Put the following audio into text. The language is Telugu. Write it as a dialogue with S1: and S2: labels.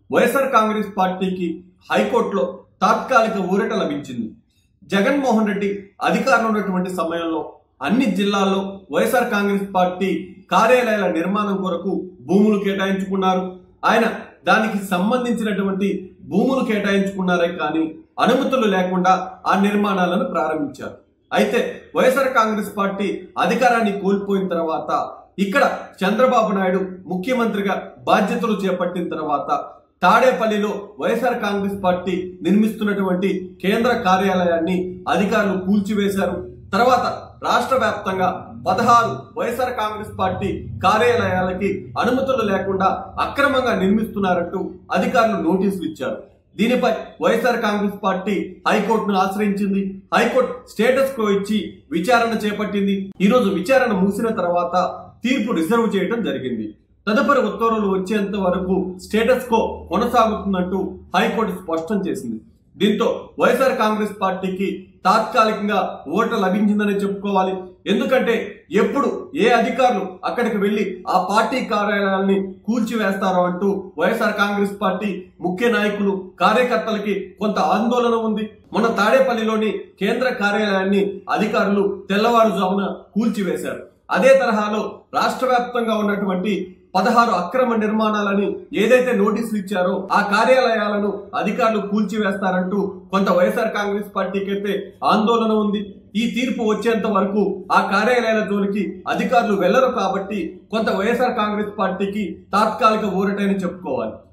S1: వైఎస్ఆర్ కాంగ్రెస్ పార్టీకి హైకోర్టులో తాత్కాలిక ఊరట లభించింది జగన్మోహన్ రెడ్డి అధికారంలో ఉన్నటువంటి సమయంలో అన్ని జిల్లాల్లో వైఎస్ఆర్ కాంగ్రెస్ పార్టీ కార్యాలయాల నిర్మాణం కొరకు భూములు కేటాయించుకున్నారు ఆయన దానికి సంబంధించినటువంటి భూములు కేటాయించుకున్నారే కానీ అనుమతులు లేకుండా ఆ నిర్మాణాలను ప్రారంభించారు అయితే వైఎస్ఆర్ కాంగ్రెస్ పార్టీ అధికారాన్ని కోల్పోయిన తర్వాత ఇక్కడ చంద్రబాబు నాయుడు ముఖ్యమంత్రిగా బాధ్యతలు చేపట్టిన తర్వాత తాడేపల్లిలో వైఎస్ఆర్ కాంగ్రెస్ పార్టీ నిర్మిస్తున్నటువంటి కేంద్ర కార్యాలయాన్ని అధికారులు కూల్చివేశారు తర్వాత రాష్ట్ర వ్యాప్తంగా పదహారు వైఎస్ఆర్ కాంగ్రెస్ పార్టీ కార్యాలయాలకి అనుమతులు లేకుండా అక్రమంగా నిర్మిస్తున్నారంటూ అధికారులు నోటీసులు ఇచ్చారు దీనిపై వైఎస్ఆర్ కాంగ్రెస్ పార్టీ హైకోర్టును ఆశ్రయించింది హైకోర్టు స్టేటస్ కో ఇచ్చి విచారణ చేపట్టింది ఈ రోజు విచారణ ముగిసిన తర్వాత తీర్పు రిజర్వ్ చేయడం జరిగింది తదుపరి ఉత్తర్వులు వచ్చేంత వరకు స్టేటస్ కో కొనసాగుతుందంటూ హైకోర్టు స్పష్టం చేసింది దీంతో వైఎస్ఆర్ కాంగ్రెస్ పార్టీకి తాత్కాలికంగా ఓటు లభించిందని చెప్పుకోవాలి ఎందుకంటే ఎప్పుడు ఏ అధికారులు అక్కడికి వెళ్లి ఆ పార్టీ కార్యాలయాల్ని కూల్చివేస్తారో అంటూ వైఎస్ఆర్ కాంగ్రెస్ పార్టీ ముఖ్య నాయకులు కార్యకర్తలకి కొంత ఆందోళన ఉంది మన తాడేపల్లిలోని కేంద్ర కార్యాలయాన్ని అధికారులు తెల్లవారుజామున కూల్చివేశారు అదే తరహాలో రాష్ట్ర వ్యాప్తంగా ఉన్నటువంటి పదహారు అక్రమ నిర్మాణాలని ఏదైతే నోటీసులు ఇచ్చారో ఆ కార్యాలయాలను అధికారులు కూల్చివేస్తారంటూ కొంత వైఎస్ఆర్ కాంగ్రెస్ పార్టీకి అయితే ఆందోళన ఉంది ఈ తీర్పు వచ్చేంత వరకు ఆ కార్యాలయాల జోలికి అధికారులు వెళ్లరు కాబట్టి కొంత వైఎస్ఆర్ కాంగ్రెస్ పార్టీకి తాత్కాలిక ఊరటని చెప్పుకోవాలి